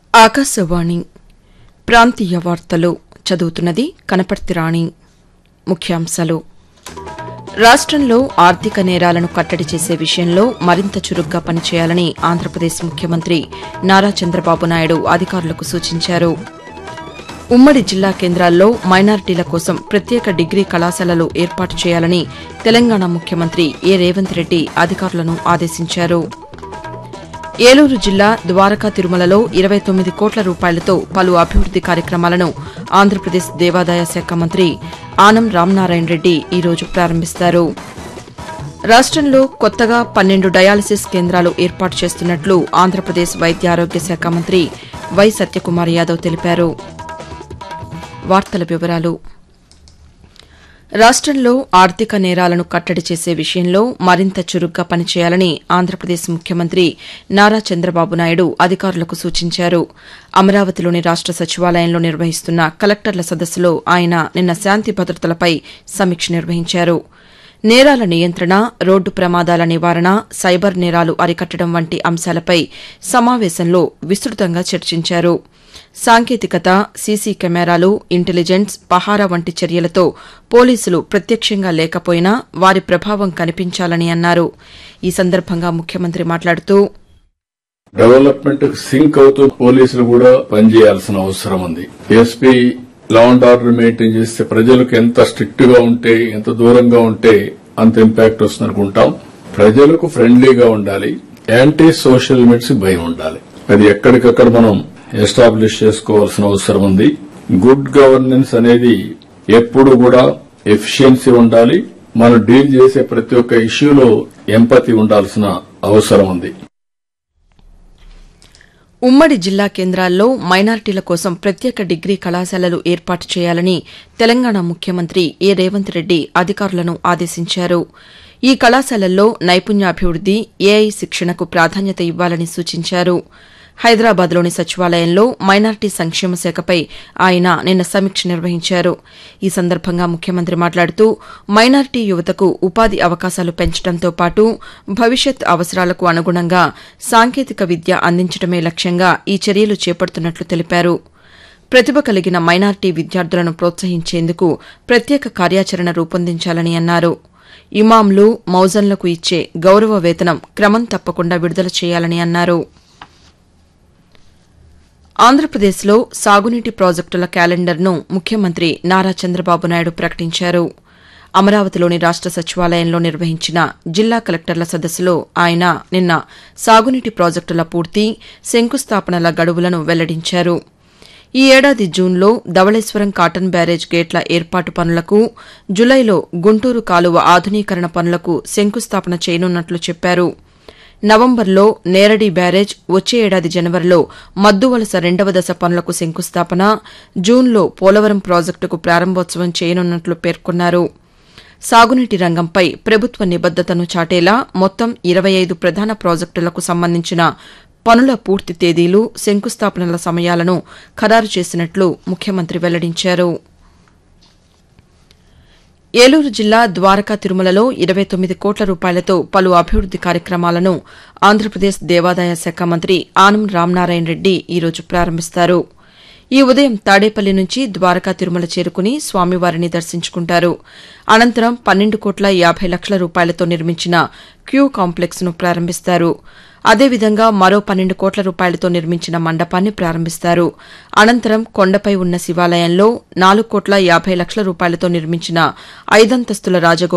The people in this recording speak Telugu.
ఆకాశవాణి ప్రాంతీయ వార్తలు చదువుతున్నది కనపర్తి రాణి ముఖ్యాంశాలు రాష్టంలో ఆర్థిక నేరాలను కట్టడి చేసే విషయంలో మరింత చురుగ్గా పనిచేయాలని ఆంధ్రప్రదేశ్ ముఖ్యమంత్రి నారా చంద్రబాబు నాయుడు అధికారులకు సూచించారు ఉమ్మడి జిల్లా కేంద్రాల్లో మైనారిటీల కోసం ప్రత్యేక డిగ్రీ కళాశాలలు ఏర్పాటు చేయాలని తెలంగాణ ముఖ్యమంత్రి ఏ రేవంత్ రెడ్డి అధికారులను ఆదేశించారు ఏలూరు జిల్లా ద్వారకా తిరుమలలో ఇరవై తొమ్మిది కోట్ల రూపాయలతో పలు అభివృద్ది కార్యక్రమాలను ఆంధ్రప్రదేశ్ దేవాదాయ శాఖ మంత్రి ఆనం రామనారాయణ రెడ్డి ఈరోజు ప్రారంభిస్తారు రాష్టంలో కొత్తగా పన్నెండు డయాలసిస్ కేంద్రాలు ఏర్పాటు చేస్తున్నట్లు ఆంధ్రప్రదేశ్ వైద్య ఆరోగ్య శాఖ మంత్రి వై సత్యకుమార్ యాదవ్ తెలిపారు వార్తల వివరాలు రాష్టంలో ఆర్థిక నేరాలను కట్టడి చేసే విషయంలో మరింత చురుగ్గా పనిచేయాలని ఆంధ్రప్రదేశ్ ముఖ్యమంత్రి నారా చంద్రబాబు నాయుడు అధికారులకు సూచించారు అమరావతిలోని రాష్ట సచివాలయంలో నిర్వహిస్తున్న కలెక్టర్ల సదస్సులో ఆయన నిన్న శాంతి భద్రతలపై సమీక్ష నిర్వహించారు నేరాల నియంత్రణ రోడ్డు ప్రమాదాల నివారణ సైబర్ నేరాలు అరికట్టడం వంటి అంశాలపై సమావేశంలో విస్తృతంగా చర్చించారు సాంకేతికత సీసీ కెమెరాలు ఇంటెలిజెన్స్ పహారా వంటి చర్యలతో పోలీసులు ప్రత్యక్షంగా లేకపోయినా వారి ప్రభావం కనిపించాలని అన్నారు ఈ సందర్భంగా ముఖ్యమంత్రి మాట్లాడుతూ డెవలప్మెంట్ సింక్ అవుతూ పోలీసులు కూడా పనిచేయాల్సిన అవసరం ఉంది SP law and order maintain చేస్తే ప్రజలకు ఎంత స్ట్రిక్ట్ గా ఉంటే ఎంత దూరంగా ఉంటే అంత ఇంపాక్ట్ వస్తుంది అనుకుంటాం ప్రజలకు ఫ్రెండ్లీగా ఉండాలి యాంటీ సోషల్ లిమిట్స్ భయం ఉండాలి అది ఎక్కడికక్కడ మనం ఎస్టాబ్లిష్ చేసుకోవాల్సిన అవసరం ఉంది గుడ్ గవర్నెన్స్ అనేది ఎప్పుడు కూడా ఎఫిషియన్సీ ఉండాలి మనం డీల్ చేసే ప్రతి ఒక్క ఇష్యూలో ఎంపతి ఉండాల్సిన అవసరం ఉంది ఉమ్మడి జిల్లా కేంద్రాల్లో మైనారిటీల కోసం ప్రత్యేక డిగ్రీ కళాశాలలు ఏర్పాటు చేయాలని తెలంగాణ ముఖ్యమంత్రి ఏ రేవంత్ రెడ్డి అధికారులను ఆదేశించారు ఈ కళాశాలల్లో నైపుణ్యాభివృద్ది ఏఐ శిక్షణకు ప్రాధాన్యత ఇవ్వాలని సూచించారు హైదరాబాద్లోని సచివాలయంలో మైనారిటీ సంక్షేమ శాఖపై ఆయన నిన్న సమీక్ష నిర్వహించారు ఈ సందర్భంగా ముఖ్యమంత్రి మాట్లాడుతూ మైనారిటీ యువతకు ఉపాధి అవకాశాలు పెంచడంతో పాటు భవిష్యత్ అవసరాలకు అనుగుణంగా సాంకేతిక విద్య అందించడమే లక్ష్యంగా ఈ చర్యలు చేపడుతున్నట్లు తెలిపారు ప్రతిభ కలిగిన మైనారిటీ విద్యార్థులను ప్రోత్సహించేందుకు ప్రత్యేక కార్యాచరణ రూపొందించాలని అన్నారు ఇమాంలు మౌజన్లకు ఇచ్చే గౌరవ వేతనం క్రమం తప్పకుండా విడుదల చేయాలని అన్నారు ఆంధ్రప్రదేశ్లో సాగునీటి ప్రాజెక్టుల క్యాలెండర్ను ముఖ్యమంత్రి నారా చంద్రబాబు నాయుడు ప్రకటించారు అమరావతిలోని రాష్ట సచివాలయంలో నిర్వహించిన జిల్లా కలెక్టర్ల సదస్సులో ఆయన నిన్న సాగునీటి ప్రాజెక్టుల పూర్తి శంకుస్థాపనల గడువులను వెల్లడించారు ఈ ఏడాది జూన్లో ధవళేశ్వరం కాటన్ బ్యారేజ్ గేట్ల ఏర్పాటు పనులకు జులైలో గుంటూరు కాలువ ఆధునీకరణ పనులకు శంకుస్థాపన చేయనున్నట్లు చెప్పారు నవంబర్లో నేరడి బ్యారేజ్ వచ్చే ఏడాది జనవరిలో మద్దువలస రెండవ దశ పనులకు శంకుస్థాపన జూన్లో పోలవరం ప్రాజెక్టుకు ప్రారంభోత్సవం చేయనున్నట్లు పేర్కొన్నారు సాగునీటి రంగంపై ప్రభుత్వ నిబద్దతను చాటేలా మొత్తం ఇరవై ఐదు ప్రధాన ప్రాజెక్టులకు సంబంధించిన పనుల పూర్తి తేదీలు శంకుస్థాపనల సమయాలను ఖరారు చేసినట్లు ముఖ్యమంత్రి వెల్లడించారు ఏలూరు జిల్లా ద్వారకా తిరుమలలో ఇరవై తొమ్మిది కోట్ల రూపాయలతో పలు అభివృద్ది కార్యక్రమాలను ఆంధ్రప్రదేశ్ దేవాదాయ శాఖ మంత్రి ఆనం రామనారాయణ రెడ్డి ఈరోజు ప్రారంభిస్తారు ఈ ఉదయం తాడేపల్లి నుంచి ద్వారకా తిరుమల చేరుకుని స్వామివారిని దర్శించుకుంటారు అనంతరం పన్నెండు కోట్ల యాభై లక్షల రూపాయలతో నిర్మించిన క్యూ కాంప్లెక్స్ ను ప్రారంభిస్తారు అదేవిధంగా మరో పన్నెండు కోట్ల రూపాయలతో నిర్మించిన మండపాన్ని ప్రారంభిస్తారు అనంతరం కొండపై ఉన్న శివాలయంలో నాలుగు కోట్ల యాభై లక్షల రూపాయలతో నిర్మించిన ఐదంతస్తుల రాజగోపురం